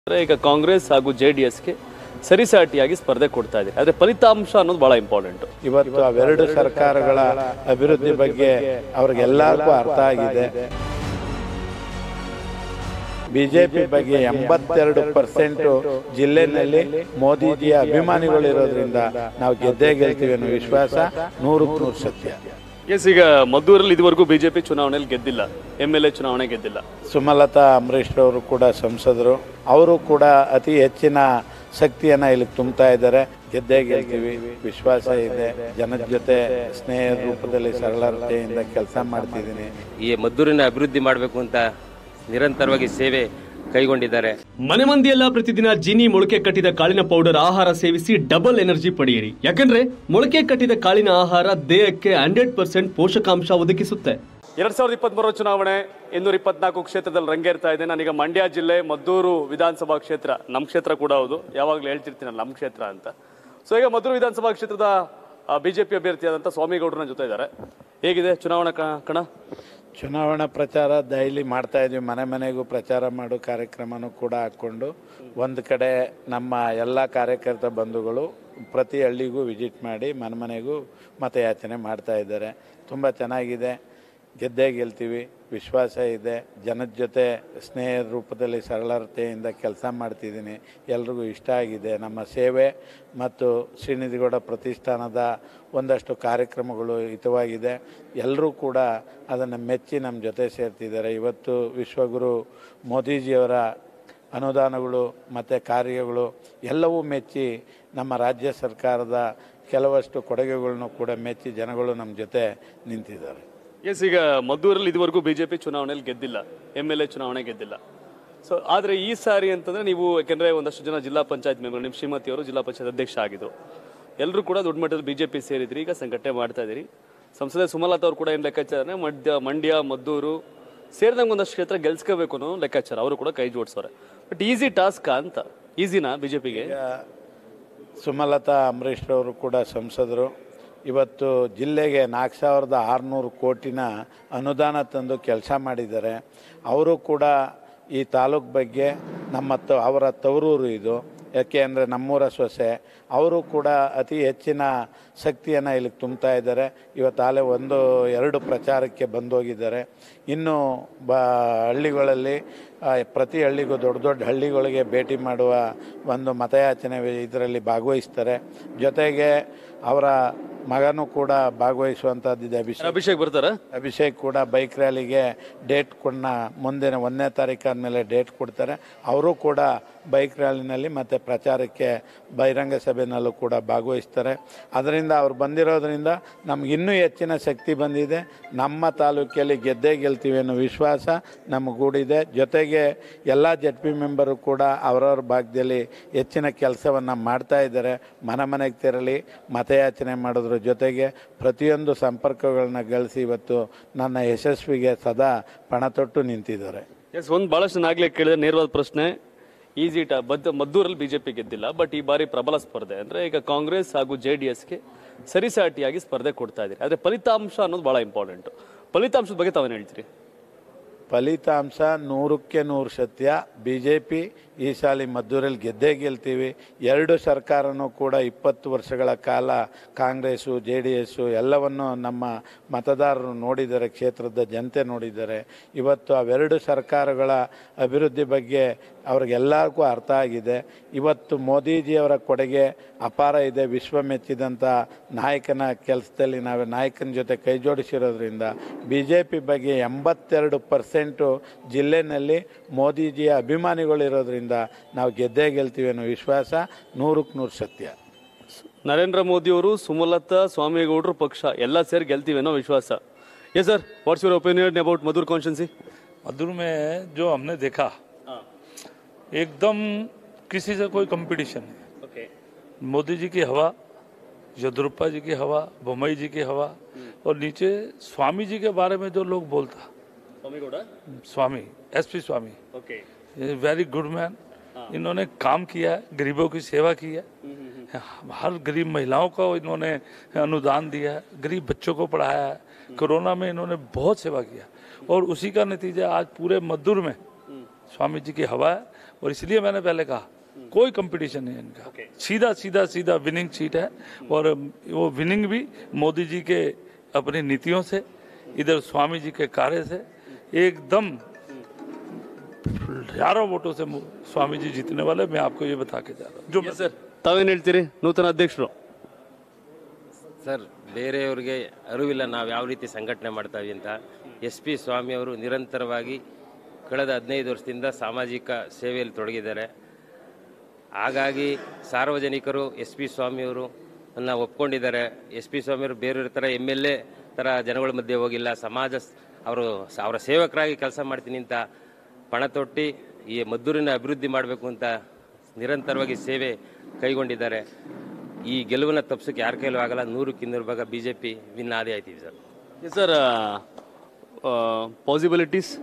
ಅಂದ್ರೆ ಈಗ ಕಾಂಗ್ರೆಸ್ ಹಾಗೂ ಜೆ ಡಿ ಎಸ್ಗೆ ಸರಿಸಾಟಿಯಾಗಿ ಸ್ಪರ್ಧೆ ಕೊಡ್ತಾ ಇದೆ ಆದ್ರೆ ಫಲಿತಾಂಶ ಅನ್ನೋದು ಬಹಳ ಇಂಪಾರ್ಟೆಂಟ್ ಇವತ್ತು ಅವೆರಡು ಸರ್ಕಾರಗಳ ಅಭಿವೃದ್ಧಿ ಬಗ್ಗೆ ಅವ್ರಿಗೆಲ್ಲರಿಗೂ ಅರ್ಥ ಆಗಿದೆ ಬಿಜೆಪಿ ಬಗ್ಗೆ ಎಂಬತ್ತೆರಡು ಪರ್ಸೆಂಟ್ ಜಿಲ್ಲೆನಲ್ಲಿ ಮೋದಿಜಿಯ ಅಭಿಮಾನಿಗಳಿರೋದ್ರಿಂದ ನಾವು ಗೆದ್ದೇ ಗೆಲ್ತೀವಿ ಅನ್ನೋ ವಿಶ್ವಾಸ ನೂರಕ್ಕೆ ನೂರು ಸತ್ಯ ಎಸ್ ಈಗ ಮದ್ದೂರಲ್ಲಿ ಇದುವರೆಗೂ ಬಿಜೆಪಿ ಚುನಾವಣೆಯಲ್ಲಿ ಗೆದ್ದಿಲ್ಲ ಎಂ ಎಲ್ ಎ ಚುನಾವಣೆ ಗೆದ್ದಿಲ್ಲ ಸುಮಲತಾ ಅಂಬರೀಷ್ ಅವರು ಕೂಡ ಸಂಸದರು ಅವರು ಕೂಡ ಅತಿ ಹೆಚ್ಚಿನ ಶಕ್ತಿಯನ್ನ ಇಲ್ಲಿ ತುಂಬ್ತಾ ಇದ್ದಾರೆ ಗೆದ್ದೇ ಗೆಲ್ತೀವಿ ವಿಶ್ವಾಸ ಇದೆ ಜನದ ಜೊತೆ ಸ್ನೇಹ ರೂಪದಲ್ಲಿ ಸರಳತೆಯಿಂದ ಕೆಲಸ ಮಾಡ್ತಿದ್ದೀನಿ ಈ ಮದ್ದೂರಿನ ಅಭಿವೃದ್ಧಿ ಮಾಡಬೇಕು ಅಂತ ನಿರಂತರವಾಗಿ ಸೇವೆ ಕೈಗೊಂಡಿದ್ದಾರೆ ಮನೆ ಮಂದಿಯೆಲ್ಲ ಪ್ರತಿದಿನ ಜಿನಿ ಮೊಳಕೆ ಕಟ್ಟಿದ ಕಾಳಿನ ಪೌಡರ್ ಆಹಾರ ಸೇವಿಸಿ ಡಬಲ್ ಎನರ್ಜಿ ಪಡೆಯಿರಿ ಯಾಕಂದ್ರೆ ಮೊಳಕೆ ಕಟ್ಟಿದ ಕಾಳಿನ ಆಹಾರ ದೇಹಕ್ಕೆ ಹಂಡ್ರೆಡ್ ಪರ್ಸೆಂಟ್ ಪೋಷಕಾಂಶ ಒದಗಿಸುತ್ತೆ ಎರಡ್ ಸಾವಿರದ ಇಪ್ಪತ್ಮೂರ ಚುನಾವಣೆ ಇನ್ನೂರ ಇಪ್ಪತ್ನಾಲ್ಕು ಕ್ಷೇತ್ರದಲ್ಲಿ ರಂಗೇರ್ತಾ ಇದೆ ನಾನೀಗ ಮಂಡ್ಯ ಜಿಲ್ಲೆ ಮದ್ದೂರು ವಿಧಾನಸಭಾ ಕ್ಷೇತ್ರ ನಮ್ಮ ಕ್ಷೇತ್ರ ಕೂಡ ಹೌದು ಯಾವಾಗಲೂ ಹೇಳ್ತಿರ್ತೀನಲ್ಲ ನಮ್ಮ ಕ್ಷೇತ್ರ ಅಂತ ಸೊ ಈಗ ಮದ್ದೂರು ವಿಧಾನಸಭಾ ಕ್ಷೇತ್ರದ ಬಿಜೆಪಿ ಅಭ್ಯರ್ಥಿಯಾದಂಥ ಸ್ವಾಮಿಗೌಡರನ್ನ ಜೊತೆ ಇದ್ದಾರೆ ಹೇಗಿದೆ ಚುನಾವಣಾ ಕ- ಕಣ ಚುನಾವಣಾ ಪ್ರಚಾರ ಡೈಲಿ ಮಾಡ್ತಾ ಇದೀವಿ ಮನೆ ಮನೆಗೂ ಪ್ರಚಾರ ಮಾಡೋ ಕಾರ್ಯಕ್ರಮನೂ ಕೂಡ ಹಾಕ್ಕೊಂಡು ಒಂದು ಕಡೆ ನಮ್ಮ ಎಲ್ಲ ಕಾರ್ಯಕರ್ತ ಬಂಧುಗಳು ಪ್ರತಿ ಹಳ್ಳಿಗೂ ವಿಸಿಟ್ ಮಾಡಿ ಮನೆ ಮನೆಗೂ ಮತಯಾಚನೆ ಮಾಡ್ತಾ ಇದ್ದಾರೆ ತುಂಬ ಚೆನ್ನಾಗಿದೆ ಗೆದ್ದೇ ಗೆಲ್ತೀವಿ ವಿಶ್ವಾಸ ಇದೆ ಜನದ ಜೊತೆ ಸ್ನೇಹ ರೂಪದಲ್ಲಿ ಸರಳತೆಯಿಂದ ಕೆಲಸ ಮಾಡ್ತಿದ್ದೀನಿ ಎಲ್ರಿಗೂ ಇಷ್ಟ ಆಗಿದೆ ನಮ್ಮ ಸೇವೆ ಮತ್ತು ಶ್ರೀನಿಧಿಗೌಡ ಪ್ರತಿಷ್ಠಾನದ ಒಂದಷ್ಟು ಕಾರ್ಯಕ್ರಮಗಳು ಹಿತವಾಗಿದೆ ಎಲ್ಲರೂ ಕೂಡ ಅದನ್ನು ಮೆಚ್ಚಿ ನಮ್ಮ ಜೊತೆ ಸೇರ್ತಿದ್ದಾರೆ ಇವತ್ತು ವಿಶ್ವಗುರು ಮೋದಿಜಿಯವರ ಅನುದಾನಗಳು ಮತ್ತು ಕಾರ್ಯಗಳು ಎಲ್ಲವೂ ಮೆಚ್ಚಿ ನಮ್ಮ ರಾಜ್ಯ ಸರ್ಕಾರದ ಕೆಲವಷ್ಟು ಕೊಡುಗೆಗಳನ್ನು ಕೂಡ ಮೆಚ್ಚಿ ಜನಗಳು ನಮ್ಮ ಜೊತೆ ನಿಂತಿದ್ದಾರೆ ಎಸ್ ಈಗ ಮದ್ದೂರಲ್ಲಿ ಇದುವರೆಗೂ ಬಿಜೆಪಿ ಚುನಾವಣೆಯಲ್ಲಿ ಗೆದ್ದಿಲ್ಲ ಎಂ ಎಲ್ ಎ ಚುನಾವಣೆ ಗೆದ್ದಿಲ್ಲ ಸೊ ಆದ್ರೆ ಈ ಸಾರಿ ಅಂತಂದ್ರೆ ನೀವು ಯಾಕಂದ್ರೆ ಒಂದಷ್ಟು ಜನ ಜಿಲ್ಲಾ ಪಂಚಾಯತ್ ಮೆಂಬರ್ ನಿಮ್ಮ ಶ್ರೀಮತಿ ಅವರು ಜಿಲ್ಲಾ ಪಂಚಾಯತ್ ಅಧ್ಯಕ್ಷ ಆಗಿದ್ರು ಎಲ್ಲರೂ ಕೂಡ ದೊಡ್ಡ ಮಟ್ಟದಲ್ಲಿ ಬಿಜೆಪಿ ಸೇರಿದ್ರಿ ಈಗ ಸಂಘಟನೆ ಮಾಡ್ತಾ ಇದ್ದೀರಿ ಸಂಸದೆ ಸುಮಲತಾ ಅವರು ಕೂಡ ಏನು ಲೆಕ್ಕಾಚಾರ ಮಂಡ್ಯ ಮಂಡ್ಯ ಮದ್ದೂರು ಸೇರಿದಂಗೆ ಒಂದಷ್ಟು ಕ್ಷೇತ್ರ ಗೆಲ್ಸ್ಕೋಬೇಕು ಅನ್ನೋ ಲೆಕ್ಕಾಚಾರ ಅವರು ಕೂಡ ಕೈ ಜೋಡಿಸೋರೆ ಬಟ್ ಈಸಿ ಟಾಸ್ಕ್ ಅಂತ ಈಸಿನಾ ಬಿಜೆಪಿಗೆ ಈಗ ಸುಮಲತಾ ಅಂಬರೀಷ್ ಅವರು ಕೂಡ ಸಂಸದರು ಇವತ್ತು ಜಿಲ್ಲೆಗೆ ನಾಲ್ಕು ಸಾವಿರದ ಆರುನೂರು ಕೋಟಿನ ಅನುದಾನ ತಂದು ಕೆಲಸ ಮಾಡಿದ್ದಾರೆ ಅವರು ಕೂಡ ಈ ತಾಲೂಕು ಬಗ್ಗೆ ನಮ್ಮ ತ ಅವರ ತವರೂರು ಇದು ಯಾಕೆ ಅಂದರೆ ನಮ್ಮೂರ ಸೊಸೆ ಅವರು ಕೂಡ ಅತಿ ಹೆಚ್ಚಿನ ಶಕ್ತಿಯನ್ನು ಇಲ್ಲಿ ತುಂಬ್ತಾ ಇದ್ದಾರೆ ಇವತ್ತಾಲೆ ಒಂದು ಎರಡು ಪ್ರಚಾರಕ್ಕೆ ಬಂದೋಗಿದ್ದಾರೆ ಇನ್ನು ಬ ಹಳ್ಳಿಗಳಲ್ಲಿ ಆ, ಪ್ರತಿ ಹಳ್ಳಿಗೂ ದೊಡ್ಡ ದೊಡ್ಡ ಹಳ್ಳಿಗಳಿಗೆ ಭೇಟಿ ಮಾಡುವ ಒಂದು ಮತಯಾಚನೆ ಇದರಲ್ಲಿ ಭಾಗವಹಿಸ್ತಾರೆ ಜೊತೆಗೆ ಅವರ ಮಗನೂ ಕೂಡ ಭಾಗವಹಿಸುವಂಥದ್ದಿದೆ ಅಭಿಷೇಕ್ ಅಭಿಷೇಕ್ ಬರ್ತಾರ ಅಭಿಷೇಕ್ ಕೂಡ ಬೈಕ್ ರ್ಯಾಲಿಗೆ ಡೇಟ್ ಕೊಡ್ನ ಮುಂದಿನ ಒಂದನೇ ತಾರೀಕು ಆದಮೇಲೆ ಡೇಟ್ ಕೊಡ್ತಾರೆ ಅವರು ಕೂಡ ಬೈಕ್ ರ್ಯಾಲಿನಲ್ಲಿ ಮತ್ತು ಪ್ರಚಾರಕ್ಕೆ ಬಹಿರಂಗ ಸಭೆನಲ್ಲೂ ಕೂಡ ಭಾಗವಹಿಸ್ತಾರೆ ಅದರಿಂದ ಅವ್ರು ಬಂದಿರೋದ್ರಿಂದ ನಮ್ಗೆ ಇನ್ನೂ ಹೆಚ್ಚಿನ ಶಕ್ತಿ ಬಂದಿದೆ ನಮ್ಮ ತಾಲೂಕಿಯಲ್ಲಿ ಗೆದ್ದೇ ಗೆಲ್ತೀವಿ ಅನ್ನೋ ವಿಶ್ವಾಸ ನಮಗೂಡಿದೆ ಜೊತೆಗೆ ಎಲ್ಲ ಜೆಡ್ ಪಿ ಮೆಂಬರು ಕೂಡ ಅವರವ್ರ ಭಾಗದಲ್ಲಿ ಹೆಚ್ಚಿನ ಕೆಲಸವನ್ನು ಮಾಡ್ತಾ ಇದ್ದಾರೆ ಮನೆ ಮನೆಗೆ ತೆರಳಿ ಮತಯಾಚನೆ ಮಾಡೋದ್ರ ಜೊತೆಗೆ ಪ್ರತಿಯೊಂದು ಸಂಪರ್ಕಗಳನ್ನ ಗಳಿಸಿ ಇವತ್ತು ನನ್ನ ಯಶಸ್ವಿಗೆ ಸದಾ ಪಣ ತೊಟ್ಟು ನಿಂತಿದ್ದಾರೆ ಎಸ್ ಒಂದು ಬಹಳಷ್ಟು ಜನ ಆಗ್ಲೇ ಕೇಳಿದ್ರೆ ನೇರವಾದ ಪ್ರಶ್ನೆ ಈಸಿ ಟಾ ಬದ್ ಮದ್ದೂರಲ್ಲಿ ಬಿಜೆಪಿ ಗೆದ್ದಿಲ್ಲ ಬಟ್ ಈ ಬಾರಿ ಪ್ರಬಲ ಸ್ಪರ್ಧೆ ಅಂದ್ರೆ ಈಗ ಕಾಂಗ್ರೆಸ್ ಹಾಗೂ ಜೆ ಡಿ ಎಸ್ಗೆ ಸರಿಸಾಟಿಯಾಗಿ ಸ್ಪರ್ಧೆ ಕೊಡ್ತಾ ಇದ್ದೀರಿ ಆದ್ರೆ ಫಲಿತಾಂಶ ಅನ್ನೋದು ಬಹಳ ಇಂಪಾರ್ಟೆಂಟ್ ಫಲಿತಾಂಶದ ಬಗ್ಗೆ ತಾವೇನು ಹೇಳ್ತೀರಿ ಫಲಿತಾಂಶ ನೂರಕ್ಕೆ ನೂರು ಸತ್ಯ ಬಿ ಜೆ ಪಿ ಈ ಸಾಲಿ ಮದ್ದೂರಲ್ಲಿ ಗೆದ್ದೇ ಗೆಲ್ತೀವಿ ಎರಡು ಸರ್ಕಾರನೂ ಕೂಡ ಇಪ್ಪತ್ತು ವರ್ಷಗಳ ಕಾಲ ಕಾಂಗ್ರೆಸ್ಸು ಜೆ ಡಿ ಎಸ್ಸು ಎಲ್ಲವನ್ನು ನಮ್ಮ ಮತದಾರರು ನೋಡಿದ್ದಾರೆ ಕ್ಷೇತ್ರದ ಜನತೆ ನೋಡಿದ್ದಾರೆ ಇವತ್ತು ಅವೆರಡು ಸರ್ಕಾರಗಳ ಅಭಿವೃದ್ಧಿ ಬಗ್ಗೆ ಅವ್ರಿಗೆಲ್ಲರಿಗೂ ಅರ್ಥ ಆಗಿದೆ ಇವತ್ತು ಮೋದಿಜಿಯವರ ಕೊಡುಗೆ ಅಪಾರ ಇದೆ ವಿಶ್ವ ಮೆಚ್ಚಿದಂಥ ನಾಯಕನ ಕೆಲಸದಲ್ಲಿ ನಾವು ನಾಯಕನ ಜೊತೆ ಕೈ ಜೋಡಿಸಿರೋದ್ರಿಂದ ಬಿ ಜೆ ಪಿ ಬಗ್ಗೆ ಎಂಬತ್ತೆರಡು ಪರ್ಸೆಂಟು ಜಿಲ್ಲೆನಲ್ಲಿ ಮೋದಿಜಿಯ ಅಭಿಮಾನಿಗಳಿರೋದ್ರಿಂದ ನಾವು ಗೆದ್ದೇ ಗೆಲ್ತೀವಿ ಅನ್ನೋ ವಿಶ್ವಾಸ ನೂರಕ್ಕೆ ನೂರು ಸತ್ಯ ನರೇಂದ್ರ ಮೋದಿ ಅವರು ಸುಮಲತಾ ಸ್ವಾಮಿಗೌಡರು ಪಕ್ಷ ಎಲ್ಲ ಸೇರಿ ಗೆಲ್ತೀವಿ ಅನ್ನೋ ವಿಶ್ವಾಸ yes sir what's your opinion about Maddur constituency Maddur में जो हमने देखा एकदम किसी से कोई कंपटीशन नहीं ಓಕೆ मोदी जी की हवा यद्रुप्पा जी की हवा बम्बई जी की हवा और नीचे स्वामी जी के बारे में जो लोग बोलता Swamigowda Swamy SP Swamy okay very good man इन्होंने काम किया है गरीबों की सेवा की है हर गरीब महिलाओं को इन्होंने अनुदान दिया है गरीब बच्चों को पढ़ाया है कोरोना में इन्होंने बहुत सेवा किया और उसी का नतीजा आज पूरे मद्दूर में स्वामी जी की हवा है और इसलिए मैंने पहले कहा कोई कंपटीशन नहीं है इनका सीधा सीधा सीधा विनिंग सीट है और वो विनिंग भी मोदी जी के अपनी नीतियों से इधर स्वामी जी के कार्य से एकदम हजारों वोटों से मु- स्वामी जी जीतने वाले मैं आपको ये बता के जा रहा हूँ जो मैं- ಸರ್ ತಾವೇನು ಹೇಳ್ತೀರಿ ನೂತನ ಅಧ್ಯಕ್ಷರು ಸರ್ ಬೇರೆಯವ್ರಿಗೆ ಅರಿವಿಲ್ಲ ನಾವು ಯಾವ ರೀತಿ ಸಂಘಟನೆ ಮಾಡ್ತಾ ಇದೀವಿ ಅಂತ ಎಸ್ ಪಿ ಸ್ವಾಮಿ ಅವರು ನಿರಂತರವಾಗಿ ಕಳೆದ ಹದಿನೈದು ವರ್ಷದಿಂದ ಸಾಮಾಜಿಕ ಸೇವೆಯಲ್ಲಿ ತೊಡಗಿದ್ದಾರೆ ಹಾಗಾಗಿ ಸಾರ್ವಜನಿಕರು ಎಸ್ ಪಿ ಸ್ವಾಮಿಯವರು ಅನ್ನ ಒಪ್ಕೊಂಡಿದ್ದಾರೆ ಎಸ್ ಪಿ ಸ್ವಾಮಿಯವರು ಬೇರೆಯವ್ರ ಥರ ಎಮ್ ಎಲ್ ಎ ಥರ ಜನಗಳ ಮಧ್ಯೆ ಹೋಗಿಲ್ಲ ಸಮಾಜ ಸ್- ಅವರು ಸ- ಅವರ ಸೇವಕರಾಗಿ ಕೆಲಸ ಮಾಡ್ತೀನಿ ಅಂತ ಪಣ ತೊಟ್ಟಿ ಈ ಮದ್ದೂರಿನ ಅಭಿವೃದ್ಧಿ ಮಾಡಬೇಕು ಅಂತ ನಿರಂತರವಾಗಿ ಸೇವೆ ಕೈಗೊಂಡಿದ್ದಾರೆ ಈ ಗೆಲುವನ್ನ ತಪ್ಪಿಸೋಕೆ ಯಾರ ಕೈಲೂ ಆಗಲ್ಲ ನೂರಕ್ಕೆ ಇನ್ನೂರು ಭಾಗ ಬಿ ಜೆ ಪಿ ವಿನ್ ಆದೇ ಆಯ್ತೀವಿ sir sir possibilities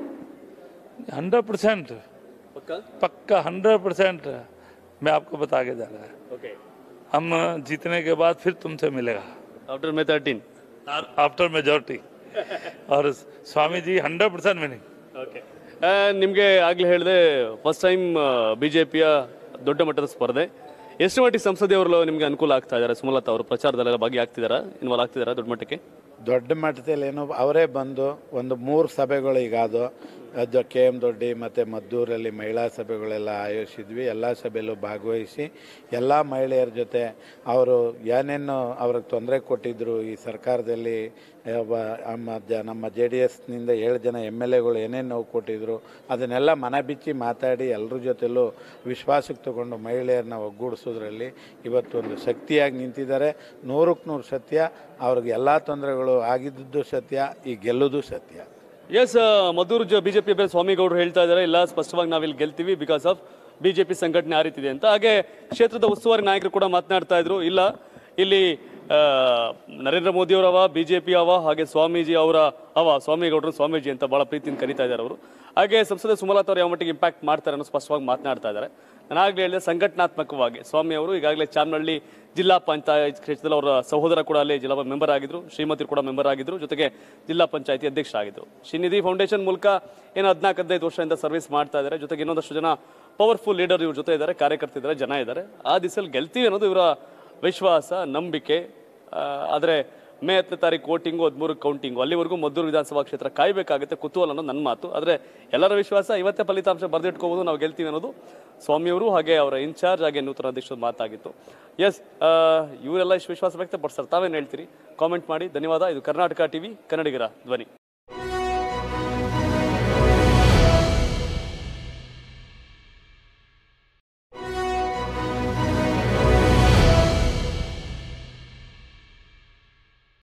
hundred percent पक्का हंड्रेड परसेंट मैं आपको बता के जा रहा है ಓಕೆ हम जीतने के बाद फिर तुमसे मिलेगा after May thirteen after majority और Swamy ji hundred percent winning okay ನಿಮಗೆ ಆಗ್ಲೇ ಹೇಳಿದೆ ಫಸ್ಟ್ ಟೈಮ್ ಬಿಜೆಪಿಯ ದೊಡ್ಡ ಮಟ್ಟದ ಸ್ಪರ್ಧೆ ಎಷ್ಟು ಮಟ್ಟಿಗೆ ಸಂಸದೆಯವರು ನಿಮಗೆ ಅನುಕೂಲ ಆಗ್ತಾ ಇದ್ದಾರೆ ಸುಮಲತಾ ಅವರು ಪ್ರಚಾರದಲ್ಲೆಲ್ಲ ಭಾಗಿ ಆಗ್ತಿದಾರಾ ಇನ್ವಾಲ್ವ್ ಆಗ್ತಿದಾರಾ ದೊಡ್ಡ ಮಟ್ಟಕ್ಕೆ ದೊಡ್ಡ ಮಟ್ಟದಲ್ಲಿ ಏನು ಅವರೇ ಬಂದು ಒಂದು ಮೂರು ಸಭೆಗಳು ಈಗ ಅದು ಅದು ಕೆ ಎಮ್ ದೊಡ್ಡಿ ಮತ್ತು ಮದ್ದೂರಲ್ಲಿ ಮಹಿಳಾ ಸಭೆಗಳೆಲ್ಲ ಆಯೋಜಿಸಿದ್ವಿ ಎಲ್ಲ ಸಭೆಯಲ್ಲೂ ಭಾಗವಹಿಸಿ ಎಲ್ಲ ಮಹಿಳೆಯರ ಜೊತೆ ಅವರು ಏನೇನು ಅವ್ರಿಗೆ ತೊಂದರೆ ಕೊಟ್ಟಿದ್ರು ಈ ಸರ್ಕಾರದಲ್ಲಿ ಒಬ್ಬ ನಮ್ಮ ಜ- ನಮ್ಮ ಜೆ ಡಿ ಎಸ್ನಿಂದ ಏಳು ಜನ ಎಮ್ ಎಲ್ ಎಗಳು ಏನೇನು ನೋವು ಕೊಟ್ಟಿದ್ರು ಅದನ್ನೆಲ್ಲ ಮನ ಬಿಚ್ಚಿ ಮಾತಾಡಿ ಎಲ್ಲರ ಜೊತೆಲೂ ವಿಶ್ವಾಸಕ್ಕೆ ತಗೊಂಡು ಮಹಿಳೆಯರನ್ನ ಒಗ್ಗೂಡಿಸೋದ್ರಲ್ಲಿ ಇವತ್ತು ಒಂದು ಶಕ್ತಿಯಾಗಿ ನಿಂತಿದ್ದಾರೆ ನೂರಕ್ಕೆ ನೂರು ಸತ್ಯ ಅವ್ರಿಗೆ ಎಲ್ಲ ತೊಂದರೆಗಳು ಆಗಿದ್ದದ್ದು ಸತ್ಯ ಈ ಗೆಲ್ಲೋದು ಸತ್ಯ ಎಸ್ ಮದ್ದೂರು ಜ ಬಿಜೆಪಿ ಅಭ್ಯರ್ಥಿ ಸ್ವಾಮಿಗೌಡರು ಹೇಳ್ತಾ ಇದ್ದಾರೆ ಇಲ್ಲ ಸ್ಪಷ್ಟವಾಗಿ ನಾವಿಲ್ಲಿ ಗೆಲ್ತೀವಿ ಬಿಕಾಸ್ ಆಫ್ ಬಿಜೆಪಿ ಸಂಘಟನೆ ಆ ರೀತಿ ಇದೆ ಅಂತ ಹಾಗೆ ಕ್ಷೇತ್ರದ ಉಸ್ತುವಾರಿ ನಾಯಕರು ಕೂಡ ಮಾತನಾಡ್ತಾ ಇದ್ರು ಇಲ್ಲ ಇಲ್ಲಿ ಆ, ನರೇಂದ್ರ ಮೋದಿ ಅವರ ಅವ ಬಿಜೆಪಿ ಅವ ಹಾಗೆ ಸ್ವಾಮೀಜಿ ಅವರ ಅವ ಸ್ವಾಮಿಗೌಡರು ಸ್ವಾಮೀಜಿ ಅಂತ ಬಹಳ ಪ್ರೀತಿಯಿಂದ ಕರೀತಾ ಇದ್ದಾರೆ ಅವರು ಹಾಗೆ ಸಂಸದೆ ಸುಮಲತಾ ಅವರು ಯಾವ ಮಟ್ಟಿಗೆ ಇಂಪ್ಯಾಕ್ಟ್ ಮಾಡ್ತಾರೆ ಅನ್ನೋ ಸ್ಪಷ್ಟವಾಗಿ ಮಾತನಾಡ್ತಾ ಇದ್ದಾರೆ ನಾನು ಆಗ್ಲೇ ಹೇಳಿದೆ ಸಂಘಟನಾತ್ಮಕವಾಗಿ ಸ್ವಾಮಿ ಅವರು ಈಗಾಗಲೇ ಚಾಮನಹಳ್ಳಿ ಜಿಲ್ಲಾ ಪಂಚಾಯತ್ ಕ್ಷೇತ್ರದಲ್ಲಿ ಅವರ ಸಹೋದರ ಕೂಡ ಅಲ್ಲಿ ಜಿಲ್ಲಾ ಮೆಂಬರ್ ಆಗಿದ್ರು ಶ್ರೀಮತಿ ಕೂಡ ಮೆಂಬರ್ ಆಗಿದ್ರು ಜೊತೆಗೆ ಜಿಲ್ಲಾ ಪಂಚಾಯತಿ ಅಧ್ಯಕ್ಷರಾಗಿದ್ರು ಶ್ರೀನಿಧಿ ಫೌಂಡೇಶನ್ ಮೂಲಕ ಏನು ಹದಿನಾಲ್ಕು ಹದಿನೈದು ವರ್ಷದಿಂದ ಸರ್ವಿಸ್ ಮಾಡ್ತಾ ಇದ್ದಾರೆ ಜೊತೆಗೆ ಇನ್ನೊಂದಷ್ಟು ಜನ ಪವರ್ಫುಲ್ ಲೀಡರ್ ಇವ್ರ ಜೊತೆ ಇದ್ದಾರೆ ಕಾರ್ಯಕರ್ತರಿದ್ದಾರೆ ಜನ ಇದ್ದಾರೆ ಆ ದಿಸಲ್ಲಿ ಗೆಲ್ತೀವಿ ಅನ್ನೋದು ಇವರ ವಿಶ್ವಾಸ ನಂಬಿಕೆ ಆ, ಆದ್ರೆ ಮೇ ಹತ್ತನೇ ತಾರೀಕು ವೋಟಿಂಗು ಹದಿಮೂರು ಕೌಂಟಿಂಗು ಅಲ್ಲಿವರೆಗೂ ಮದ್ದೂರು ವಿಧಾನಸಭಾ ಕ್ಷೇತ್ರ ಕಾಯಬೇಕಾಗುತ್ತೆ ಕುತೂಹಲ ಅನ್ನೋದು ನನ್ನ ಮಾತು ಆದರೆ ಎಲ್ಲರ ವಿಶ್ವಾಸ ಇವತ್ತೇ ಫಲಿತಾಂಶ ಬರೆದಿಟ್ಕೋಬಹುದು ನಾವು ಗೆಲ್ತೀವಿ ಅನ್ನೋದು ಸ್ವಾಮಿಯವರು ಹಾಗೆ ಅವರ ಇನ್ಚಾರ್ಜ್ ಹಾಗೆ ನೂತನ ಅಧ್ಯಕ್ಷರ ಮಾತಾಗಿತ್ತು ಎಸ್ ಇವರೆಲ್ಲ ಇಷ್ಟು ವಿಶ್ವಾಸ ವ್ಯಕ್ತಪಡಿಸ್ತಾರೆ ತಾವೇನು ಹೇಳ್ತೀರಿ ಕಾಮೆಂಟ್ ಮಾಡಿ ಧನ್ಯವಾದ ಇದು ಕರ್ನಾಟಕ ಟಿವಿ ಕನ್ನಡಿಗರ ಧ್ವನಿ